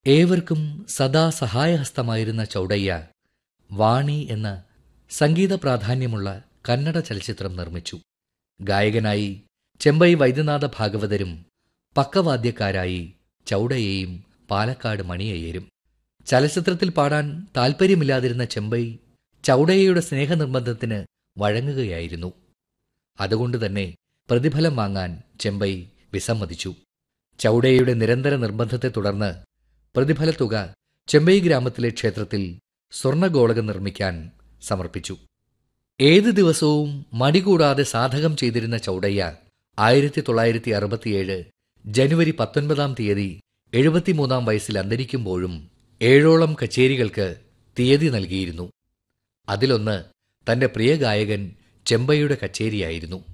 ഏവർക്കും സദാ സഹായഹസ്തമായിരുന്ന ചൗഡയ്യ വാണി എന്ന സംഗീത പ്രാധാന്യമുള്ള കന്നഡ ചലച്ചിത്രം നിർമ്മിച്ചു ഗായകനായി ചെമ്പൈ വൈദ്യനാഥ ഭാഗവതരും പക്കവാദ്യക്കാരായി ചൗഡയെയും പാലക്കാട് മണിയയ്യരും ചലച്ചിത്രത്തിൽ പാടാൻ താൽപ്പര്യമില്ലാതിരുന്ന ചെമ്പൈ ചൗഡയ്യയുടെ സ്നേഹനിർബന്ധത്തിന് വഴങ്ങുകയായിരുന്നു അതുകൊണ്ട് തന്നെ പ്രതിഫലം വാങ്ങാൻ ചെമ്പൈ വിസമ്മതിച്ചു ചൗഡയുടെ നിരന്തര നിർബന്ധത്തെ തുടർന്ന് പ്രതിഫലത്തുക ചെമ്പൈ ഗ്രാമത്തിലെ ക്ഷേത്രത്തിൽ സ്വർണഗോളകം നിർമ്മിക്കാൻ സമർപ്പിച്ചു ഏത് ദിവസവും മടികൂടാതെ സാധകം ചെയ്തിരുന്ന ചൗഡയ്യ ആയിരത്തി തൊള്ളായിരത്തി അറുപത്തിയേഴ് ജനുവരി പത്തൊൻപതാം തീയതി എഴുപത്തിമൂന്നാം വയസ്സിൽ അന്തരിക്കുമ്പോഴും ഏഴോളം കച്ചേരികൾക്ക് തീയതി നൽകിയിരുന്നു അതിലൊന്ന് തന്റെ പ്രിയ ഗായകൻ ചെമ്പയുടെ കച്ചേരിയായിരുന്നു